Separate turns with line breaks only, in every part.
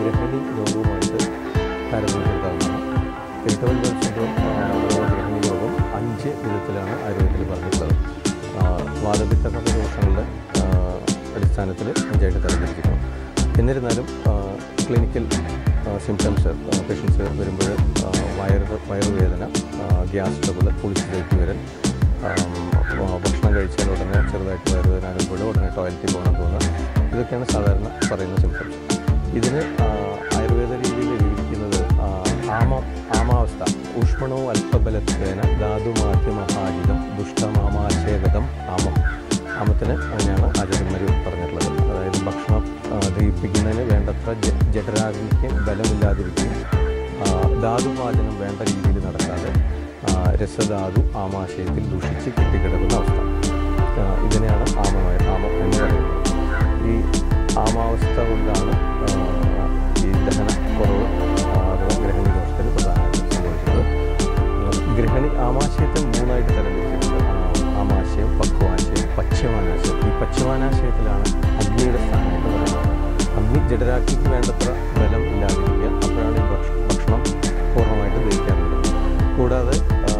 ഗ്രഹണി രോഗവുമായിട്ട് താരതമ്യപ്പെടുത്താവുന്നതാണ് irritable bowel syndrome അഥവാ ഗ്രഹണി രോഗം അഞ്ച് വിധത്തിലാണ് ആയുർവേദത്തിൽ പറഞ്ഞിട്ടുള്ളത് ആ, വാതപിത്ത കഫ ദോഷങ്ങളുടെ ആ, അടിസ്ഥാനത്തിൽ അഞ്ചായിട്ട് തരംതിരിച്ചിരിക്കുന്നു എന്നിരുന്നാലും ക്ലിനിക്കൽ സിംറ്റംസ് പേഷ്യൻസ് വരുമ്പോൾ ആ, വയറ് വയറുവേദന ഗ്യാസ് ട്രബിൾ പുളിച്ച് തേക്ക് വരൽ ആം, ഭ- ഭക്ഷണം കഴിച്ചാൽ ഉടനെ ചെറുതായിട്ട് വയറുവേദന അനുഭവപ്പെടും ഉടനെ ടോയ്ലറ്റിൽ പോകണം തോന്നുക ഇതൊക്കെയാണ് സാധാരണ പറയുന്ന സിംറ്റംസ് ഇതിന് ആ, ആയുർവേദ രീതിയിൽ വിവരിക്കുന്നത് ആ, ആമ ആമാവസ്ഥ ഊഷ്മണവും അല്പബലത്വേന ധാതുമാധ്യമഹാജിതം ദുഷ്ടമാമാശയഗതം ആമം ആമത്തിന് അങ്ങനെയാണ് ആചാര്യന്മാർ പറഞ്ഞിട്ടുള്ളത് അതായത് ഭക്ഷണം ആ, ദഹിപ്പിക്കുന്നതിന് വേണ്ടത്ര ജ ജഠരാഗ്നിക്ക് ബലമില്ലാതിരിക്കുകയും ആ, ധാതുപാചനം വേണ്ട രീതിയിൽ നടക്കാതെ ആ, രസധാതു ആമാശയത്തിൽ ദുഷിച്ച് കെട്ടിക്കിടക്കുന്ന അവസ്ഥ ആ, ഇതിനെയാണ് ആമമായ ആമം എന്ന് പറയുന്നത് ഈ ആമാവസ്ഥ കൊണ്ടാണ് ആ, ഈ ദഹന കുറവ് ആ, അഥവാ ഗ്രഹണി ദോഷത്തിന് പ്രധാനമായിട്ടും സംഭവിക്കുന്നത് ആ, ഗ്രഹണി ആമാശയത്തെ മൂന്നായിട്ട് തരംതിരിച്ചിട്ടുണ്ട് ആ, ആമാശയം പക്വാശയം പശ്ചിമാനാശയം ഈ പശ്ചിമാനാശയത്തിലാണ് അഗ്നിയുടെ സ്ഥാനമായിട്ട് പറയുന്നത് അഗ്നി ജഡരാഗ്നിക്ക് വേണ്ടത്ര ബലം ഇല്ലാതിരിക്കുക അപ്പോഴാണ് ഈ ഭക്ഷ- ഭക്ഷണം പൂർണ്ണമായിട്ട് ദഹിക്കാൻ പറ്റുന്നത് കൂടാതെ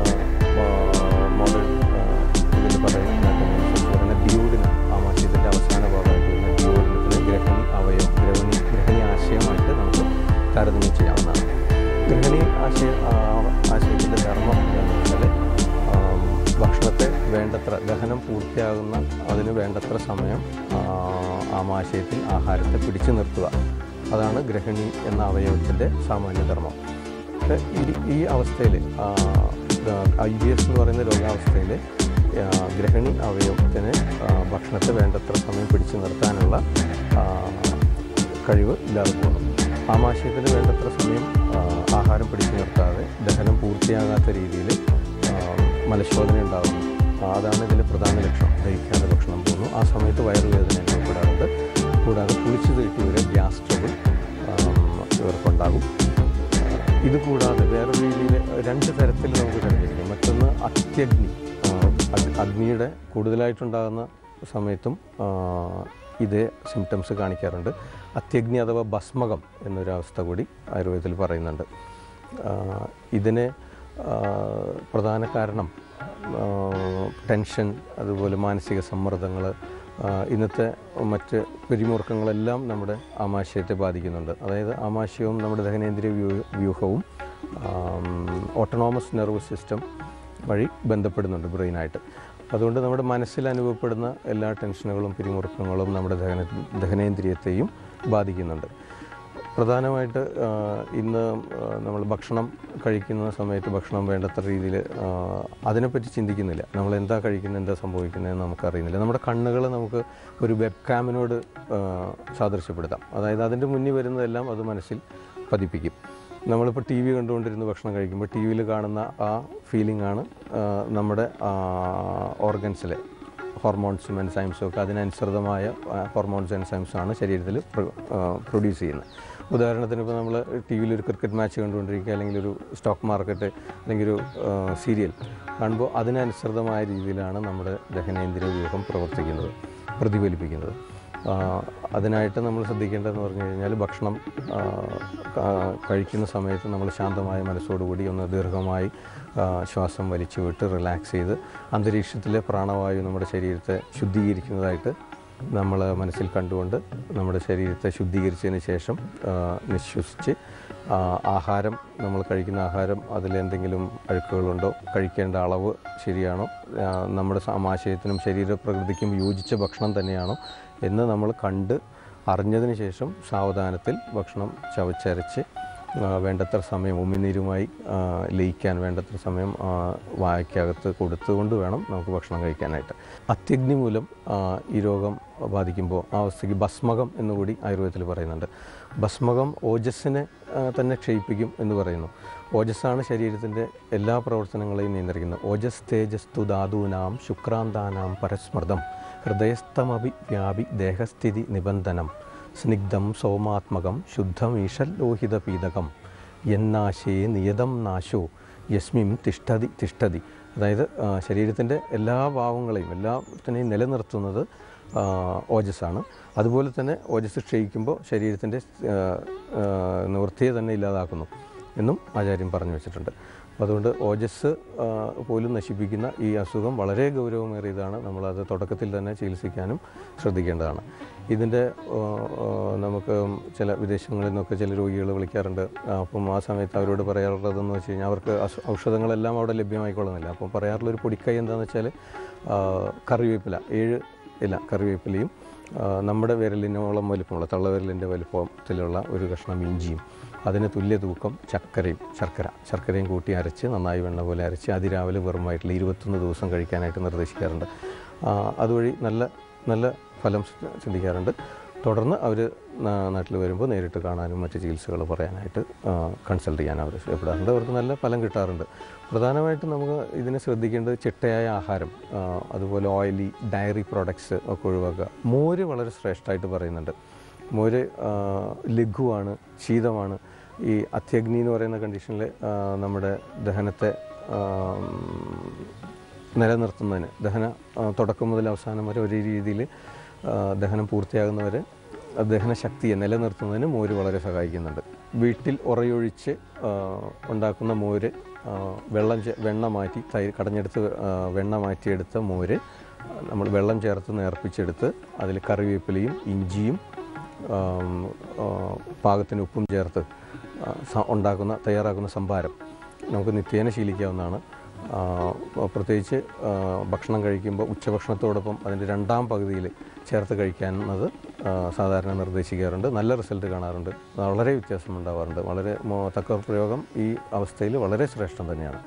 മോഡേൺ ഇതിൽ പറയുന്ന പറയുന്ന ഡിയോഡിന് ആമാശയത്തിൻ്റെ അവസാന ഭാഗമായിട്ട് വരുന്ന ഡിയോഡിനത്തിന് ഗ്രഹണി അവയവം ഗ്രഹണി ഗ്രഹണി ആശയമായിട്ട് നമുക്ക് താരതമ്യം ചെയ്യാവുന്നതാണ് ഗ്രഹണി ആശയ ആ, ആശയത്തിൻ്റെ ധർമ്മം എന്താണെന്ന് വെച്ചാൽ ആം, ഭക്ഷണത്തെ വേണ്ടത്ര ദഹനം പൂർത്തിയാകുന്ന അതിന് വേണ്ടത്ര സമയം ആ, ആമാശയത്തിൽ ആഹാരത്തെ പിടിച്ചു നിർത്തുക അതാണ് ഗ്രഹിണി എന്ന അവയവത്തിൻ്റെ സാമാന്യ ധർമ്മം പക്ഷേ ഈ ഈ അവസ്ഥയിൽ ഐ ബി എസ് എന്ന് പറയുന്ന രോഗാവസ്ഥയിൽ ഗ്രഹിണി അവയവത്തിന് ആ, ഭക്ഷണത്തെ വേണ്ടത്ര സമയം പിടിച്ചു നിർത്താനുള്ള ആ, കഴിവ് ഇല്ലാതെ പോകുന്നു ആമാശയത്തിന് വേണ്ടത്ര സമയം ആ, ആഹാരം പിടിച്ചു നിർത്താതെ ദഹനം പൂർത്തിയാകാത്ത രീതിയിൽ മലശോധന ഉണ്ടാകുന്നു ആ, അതാണ് ഇതിലെ പ്രധാന ലക്ഷണം ദഹിക്കാതെ ഭക്ഷണം പോകുന്നു ആ സമയത്ത് വയറുവേദന അനുഭവപ്പെടാറുണ്ട് കൂടാതെ കുളിച്ചു തീട്ടി വരെ ഗ്യാസ് ട്രബിൾ ഇവർക്കുണ്ടാകും ഇത് കൂടാതെ വേറെ രീതിയിൽ രണ്ട് തരത്തിൽ നമുക്ക് തിരഞ്ഞെടുക്കാം മറ്റൊന്ന് അത്യഗ്നി ആ, അഗ്- അഗ്നിയുടെ കൂടുതലായിട്ടുണ്ടാകുന്ന സമയത്തും ആ, ഇതേ സിംറ്റംസ് കാണിക്കാറുണ്ട് അത്യഗ്നി അഥവാ ഭസ്മകം എന്നൊരു അവസ്ഥ കൂടി ആയുർവേദത്തിൽ പറയുന്നുണ്ട് ആ, ഇതിന് ആ, പ്രധാന കാരണം ആ, ടെൻഷൻ അതുപോലെ മാനസിക സമ്മർദ്ദങ്ങൾ ഇന്നത്തെ മറ്റ് പിരിമുറുക്കങ്ങളെല്ലാം നമ്മുടെ ആമാശയത്തെ ബാധിക്കുന്നുണ്ട് അതായത് ആമാശയവും നമ്മുടെ ദഹനേന്ദ്രിയ വ്യൂ- വ്യൂഹവും ഓട്ടോണോമസ് നെർവ് സിസ്റ്റം വഴി ബന്ധപ്പെടുന്നുണ്ട് ബ്രെയിനായിട്ട് അതുകൊണ്ട് നമ്മുടെ മനസ്സിൽ അനുഭവപ്പെടുന്ന എല്ലാ ടെൻഷനുകളും പിരിമുറുക്കങ്ങളും നമ്മുടെ ദഹന ദഹനേന്ദ്രിയത്തെയും ബാധിക്കുന്നുണ്ട് പ്രധാനമായിട്ട് ആ, ഇന്ന് നമ്മൾ ഭക്ഷണം കഴിക്കുന്ന സമയത്ത് ഭക്ഷണം വേണ്ടത്ര രീതിയിൽ അതിനെപ്പറ്റി ചിന്തിക്കുന്നില്ല നമ്മൾ എന്താ കഴിക്കുന്നത് എന്താ സംഭവിക്കുന്നതെന്ന് നമുക്കറിയുന്നില്ല നമ്മുടെ കണ്ണുകൾ നമുക്ക് ഒരു വെബ് ക്യാമിനോട് സാദൃശ്യപ്പെടുത്താം അതായത് അതിൻ്റെ മുന്നിൽ വരുന്നതെല്ലാം അത് മനസ്സിൽ പതിപ്പിക്കും നമ്മളിപ്പോൾ ടി വി കണ്ടുകൊണ്ടിരുന്ന് ഭക്ഷണം കഴിക്കുമ്പോൾ ടി വിയിൽ കാണുന്ന ആ ഫീലിംഗ് ആണ് ആ, നമ്മുടെ ഓർഗൻസിലെ ഹോർമോൺസും എൻസൈംസും ഒക്കെ അതിനനുസൃതമായ ഹോർമോൺസ് എൻസൈംസും ആണ് ശരീരത്തിൽ പ്രൊഡ്യൂസ് ചെയ്യുന്നത് ഉദാഹരണത്തിന് ഇപ്പോൾ നമ്മൾ ടി വിയിൽ ഒരു ക്രിക്കറ്റ് മാച്ച് കണ്ടുകൊണ്ടിരിക്കുക അല്ലെങ്കിൽ ഒരു സ്റ്റോക്ക് മാർക്കറ്റ് അല്ലെങ്കിൽ ഒരു സീരിയൽ കാണുമ്പോൾ അതിനനുസൃതമായ രീതിയിലാണ് നമ്മുടെ ദഹനേന്ദ്രിയ വ്യൂഹം പ്രവർത്തിക്കുന്നത് പ്രതിഫലിപ്പിക്കുന്നത് ആ, അതിനായിട്ട് നമ്മൾ ശ്രദ്ധിക്കേണ്ടതെന്ന് പറഞ്ഞു കഴിഞ്ഞാൽ ഭക്ഷണം ആ, ക- കഴിക്കുന്ന സമയത്ത് നമ്മൾ ശാന്തമായ മനസ്സോടുകൂടി ഒന്ന് ദീർഘമായി ആ, ശ്വാസം വലിച്ചു വിട്ട് റിലാക്സ് ചെയ്ത് അന്തരീക്ഷത്തിലെ പ്രാണവായു നമ്മുടെ ശരീരത്തെ ശുദ്ധീകരിക്കുന്നതായിട്ട് നമ്മൾ മനസ്സിൽ കണ്ടുകൊണ്ട് നമ്മുടെ ശരീരത്തെ ശുദ്ധീകരിച്ചതിന് ശേഷം ആ, നിശ്വസിച്ച് ആ, ആഹാരം നമ്മൾ കഴിക്കുന്ന ആഹാരം അതിലെന്തെങ്കിലും അഴുക്കുകളുണ്ടോ കഴിക്കേണ്ട അളവ് ശരിയാണോ ആ, നമ്മുടെ ആമാശയത്തിനും ശരീരപ്രകൃതിക്കും യോജിച്ച ഭക്ഷണം തന്നെയാണോ എന്ന് നമ്മൾ കണ്ട് അറിഞ്ഞതിന് ശേഷം സാവധാനത്തിൽ ഭക്ഷണം ചവച്ചരച്ച് ആ, വേണ്ടത്ര സമയം ഉമിനീരുമായി ആ, ലയിക്കാൻ വേണ്ടത്ര സമയം ആ, വായ്ക്കകത്ത് കൊടുത്തുകൊണ്ട് വേണം നമുക്ക് ഭക്ഷണം കഴിക്കാനായിട്ട് അത്യഗ്നി മൂലം ആ, ഈ രോഗം ബാധിക്കുമ്പോൾ ആ അവസ്ഥയ്ക്ക് ഭസ്മകം എന്നുകൂടി ആയുർവേദത്തിൽ പറയുന്നുണ്ട് ഭസ്മകം ഓജസ്സിനെ ആ, തന്നെ ക്ഷയിപ്പിക്കും എന്ന് പറയുന്നു ഓജസ്സാണ് ശരീരത്തിൻ്റെ എല്ലാ പ്രവർത്തനങ്ങളെയും നിയന്ത്രിക്കുന്നത് ഓജസ് തേജസ്തു ധാതൂനാം ശുക്രാന്താനാം പരസ്മൃതം ഹൃദയസ്ഥമഭി വ്യാപി ദേഹസ്ഥിതി നിബന്ധനം സ്നിഗ്ധം സോമാത്മകം ശുദ്ധം ഈഷല്ലോഹിത പീതകം എന്നാശേ നിയതം നാശോ യസ്മിം തിഷ്ഠതി തിഷ്ഠതി അതായത് ശരീരത്തിൻ്റെ എല്ലാ ഭാവങ്ങളെയും എല്ലാത്തിനെയും നിലനിർത്തുന്നത് ആ, ഓജസ്സാണ് അതുപോലെ തന്നെ ഓജസ് ക്ഷയിക്കുമ്പോൾ ശരീരത്തിൻ്റെ ആ, ആ, നിവൃത്തിയെ തന്നെ ഇല്ലാതാക്കുന്നു എന്നും ആചാര്യൻ പറഞ്ഞു വെച്ചിട്ടുണ്ട് അപ്പോൾ അതുകൊണ്ട് ഓജസ് ആ, പോലും നശിപ്പിക്കുന്ന ഈ അസുഖം വളരെ ഗൗരവമേറിയതാണ് നമ്മളത് തുടക്കത്തിൽ തന്നെ ചികിത്സിക്കാനും ശ്രദ്ധിക്കേണ്ടതാണ് ഇതിൻ്റെ ആ, ആ, നമുക്ക് ചില വിദേശങ്ങളിൽ നിന്നൊക്കെ ചില രോഗികൾ വിളിക്കാറുണ്ട് ആ, അപ്പം ആ സമയത്ത് അവരോട് പറയാറുള്ളതെന്ന് വെച്ച് കഴിഞ്ഞാൽ അവർക്ക് അസു- ഔഷധങ്ങളെല്ലാം അവിടെ ലഭ്യമായിക്കൊള്ളുന്നില്ല അപ്പം പറയാറുള്ളൊരു പൊടിക്കൈ എന്താണെന്ന് വെച്ചാൽ ആ, കറിവേപ്പില ഏഴ് ഇല കറിവേപ്പിലയും ആ, നമ്മുടെ വിരലിനോളം വലിപ്പമുള്ള തള്ളവിരലിൻ്റെ വലിപ്പത്തിലുള്ള ഒരു കഷ്ണം ഇഞ്ചിയും അതിന് തുല്യ തൂക്കം ചക്കരയും ശർക്കര ശർക്കരയും കൂട്ടി അരച്ച് നന്നായി വെണ്ണ പോലെ അരച്ച് അതിരാവിലെ വെറും വയറ്റിൽ ഇരുപത്തൊന്ന് ദിവസം കഴിക്കാനായിട്ട് നിർദ്ദേശിക്കാറുണ്ട് ആ, അതുവഴി നല്ല നല്ല ഫലം സി- സിദ്ധിക്കാറുണ്ട് തുടർന്ന് അവർ നാട്ടിൽ വരുമ്പോൾ നേരിട്ട് കാണാനും മറ്റ് ചികിത്സകൾ പറയാനായിട്ട് കൺസൾട്ട് ചെയ്യാൻ ആവശ്യപ്പെടാറുണ്ട് അവർക്ക് നല്ല ഫലം കിട്ടാറുണ്ട് പ്രധാനമായിട്ടും നമുക്ക് ഇതിനെ ശ്രദ്ധിക്കേണ്ടത് ചിട്ടയായ ആഹാരം ആ, അതുപോലെ ഓയിലി ഡയറി പ്രോഡക്ട്സ് ഒക്കെ ഒഴിവാക്കുക മോര് വളരെ ശ്രേഷ്ഠമായിട്ട് പറയുന്നുണ്ട് മോര് ആ, ലഘുവാണ് ശീതമാണ് ഈ അത്യഗ്നി എന്ന് പറയുന്ന കണ്ടീഷനിൽ നമ്മുടെ ദഹനത്തെ ആ, നിലനിർത്തുന്നതിന് ദഹന ആ, തുടക്കം മുതൽ അവസാനം വരെ ഒരേ രീതിയിൽ ദഹനം പൂർത്തിയാകുന്നവരെ ആ ദഹന ശക്തിയെ നിലനിർത്തുന്നതിന് മോര് വളരെ സഹായിക്കുന്നുണ്ട് വീട്ടിൽ ഉറയൊഴിച്ച് ആ, ഉണ്ടാക്കുന്ന മോര് ആ, വെള്ളം ചേ- വെണ്ണ മാറ്റി തൈര് കടഞ്ഞെടുത്ത് ആ, വെണ്ണ മാറ്റിയെടുത്ത മോര് നമ്മൾ വെള്ളം ചേർത്ത് നേർപ്പിച്ചെടുത്ത് അതിൽ കറിവേപ്പിലയും ഇഞ്ചിയും ആം, ആ, പാകത്തിന് ഉപ്പും ചേർത്ത് ആ, സ- ഉണ്ടാക്കുന്ന തയ്യാറാക്കുന്ന സംഭാരം നമുക്ക് നിത്യേന ശീലിക്കാവുന്നതാണ് ആ, പ്രത്യേകിച്ച് ആ, ഭക്ഷണം കഴിക്കുമ്പോൾ ഉച്ചഭക്ഷണത്തോടൊപ്പം അതിൻ്റെ രണ്ടാം പകുതിയിൽ ചേർത്ത് കഴിക്കുന്നത് ആ, സാധാരണ നിർദ്ദേശിക്കാറുണ്ട് നല്ല റിസൾട്ട് കാണാറുണ്ട് വളരെ വ്യത്യാസം ഉണ്ടാവാറുണ്ട് വളരെ മോ- തക്ക പ്രയോഗം ഈ അവസ്ഥയിൽ വളരെ ശ്രേഷ്ഠം തന്നെയാണ്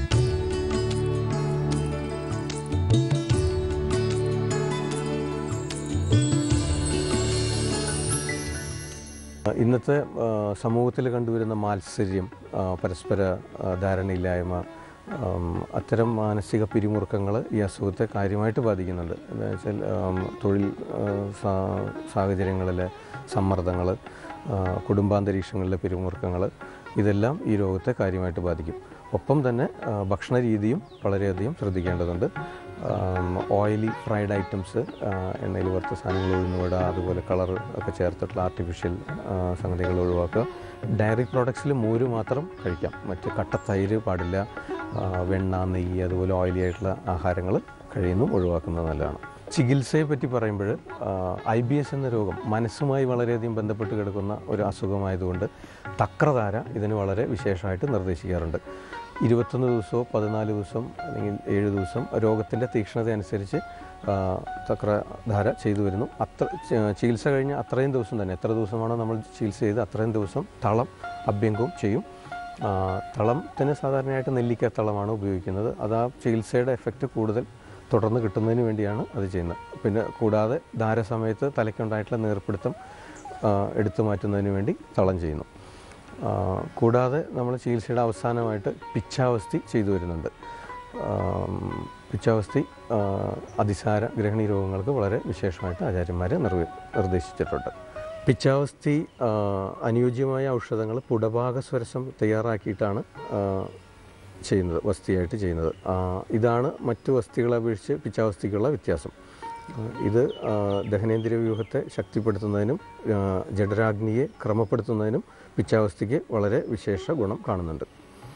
ഇന്നത്തെ ആ, സമൂഹത്തിൽ കണ്ടുവരുന്ന മാത്സര്യം ആ, പരസ്പര ആ, ധാരണയില്ലായ്മ ആം, അത്തരം മാനസിക പിരിമുറുക്കങ്ങൾ ഈ അസുഖത്തെ കാര്യമായിട്ട് ബാധിക്കുന്നുണ്ട് എന്താ വെച്ചാൽ ആം, തൊഴിൽ ആ, സാ- സാഹചര്യങ്ങളിലെ സമ്മർദ്ദങ്ങൾ കുടുംബാന്തരീക്ഷങ്ങളിലെ പിരിമുറുക്കങ്ങൾ ഇതെല്ലാം ഈ രോഗത്തെ കാര്യമായിട്ട് ബാധിക്കും ഒപ്പം തന്നെ ആ, ഭക്ഷണ രീതിയും വളരെയധികം ശ്രദ്ധിക്കേണ്ടതുണ്ട് ഓയിലി ഫ്രൈഡ് ഐറ്റംസ് എണ്ണയിൽ വറുത്ത സാധനങ്ങൾ ഒഴിഞ്ഞുവിടുക അതുപോലെ കളർ ഒക്കെ ചേർത്തിട്ടുള്ള ആർട്ടിഫിഷ്യൽ സംഗതികൾ ഒഴിവാക്കുക ഡയറി പ്രോഡക്ട്സിൽ മോര് മാത്രം കഴിക്കാം മറ്റ് കട്ട തൈര് പാടില്ല ആ, വെണ്ണ നെയ്യ് അതുപോലെ ഓയിലി ആയിട്ടുള്ള ആഹാരങ്ങൾ കഴിയുന്നു ഒഴിവാക്കുന്നത് നല്ലതാണ് ചികിത്സയെ പറ്റി പറയുമ്പോൾ ഐ ബി എസ് എന്ന രോഗം മനസ്സുമായി വളരെയധികം ബന്ധപ്പെട്ട് കിടക്കുന്ന ഒരു അസുഖമായതുകൊണ്ട് തക്രധാര ഇതിന് വളരെ വിശേഷമായിട്ട് നിർദ്ദേശിക്കാറുണ്ട് ഇരുപത്തൊന്ന് ദിവസമോ പതിനാല് ദിവസം അല്ലെങ്കിൽ ഏഴ് ദിവസം രോഗത്തിൻ്റെ തീക്ഷ്ണത അനുസരിച്ച് ആ, തക്രധാര ചെയ്തു വരുന്നു അത്ര ച- ചികിത്സ കഴിഞ്ഞ് അത്രയും ദിവസം തന്നെ എത്ര ദിവസമാണോ നമ്മൾ ചികിത്സ ചെയ്ത് അത്രയും ദിവസം തളം അഭ്യംഗവും ചെയ്യും ആ, തളത്തിന് സാധാരണയായിട്ട് നെല്ലിക്ക തളമാണ് ഉപയോഗിക്കുന്നത് അത് ആ ചികിത്സയുടെ എഫക്റ്റ് കൂടുതൽ തുടർന്ന് കിട്ടുന്നതിന് വേണ്ടിയാണ് അത് ചെയ്യുന്നത് പിന്നെ കൂടാതെ ധാര സമയത്ത് തലയ്ക്കുണ്ടായിട്ടുള്ള നീർപ്പിടുത്തം ആ, എടുത്തു മാറ്റുന്നതിന് വേണ്ടി തളം ചെയ്യുന്നു ആ, കൂടാതെ നമ്മൾ ചികിത്സയുടെ അവസാനമായിട്ട് പിച്ചാവസ്ഥി ചെയ്തു വരുന്നുണ്ട് ആം, പിച്ചാവസ്ഥി ആ, അതിസാര ഗ്രഹണി രോഗങ്ങൾക്ക് വളരെ വിശേഷമായിട്ട് ആചാര്യന്മാർ നിർവ നിർദ്ദേശിച്ചിട്ടുണ്ട് പിച്ചാവസ്ഥി ആ, അനുയോജ്യമായ ഔഷധങ്ങൾ പുടഭാഗസ്വരസം തയ്യാറാക്കിയിട്ടാണ് ആ, ചെയ്യുന്നത് വസ്തിയായിട്ട് ചെയ്യുന്നത് ആ, ഇതാണ് മറ്റു വസ്തികളെ അപേക്ഷിച്ച് പിച്ചാവസ്ഥയ്ക്കുള്ള വ്യത്യാസം ആ, ഇത് ആ, ദഹനേന്ദ്രിയ വ്യൂഹത്തെ ശക്തിപ്പെടുത്തുന്നതിനും ആ, ജഠരാഗ്നിയെ ക്രമപ്പെടുത്തുന്നതിനും പിച്ചാവസ്ഥയ്ക്ക് വളരെ വിശേഷ ഗുണം കാണുന്നുണ്ട്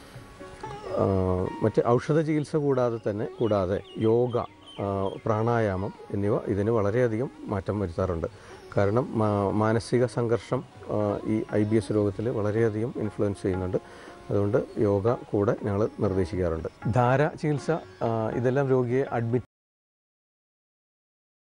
ആ, മറ്റ് ഔഷധ ചികിത്സ കൂടാതെ തന്നെ കൂടാതെ യോഗ ആ, പ്രാണായാമം എന്നിവ ഇതിന് വളരെയധികം മാറ്റം വരുത്താറുണ്ട് കാരണം മാ- മാനസിക സംഘർഷം ആ, ഈ ഐ ബി എസ് രോഗത്തിൽ വളരെയധികം ഇൻഫ്ലുവൻസ് ചെയ്യുന്നുണ്ട് അതുകൊണ്ട് യോഗ കൂടെ ഞങ്ങൾ നിർദ്ദേശിക്കാറുണ്ട് ധാര ചികിത്സ ആ, ഇതെല്ലാം രോഗിയെ അഡ്മിറ്റ്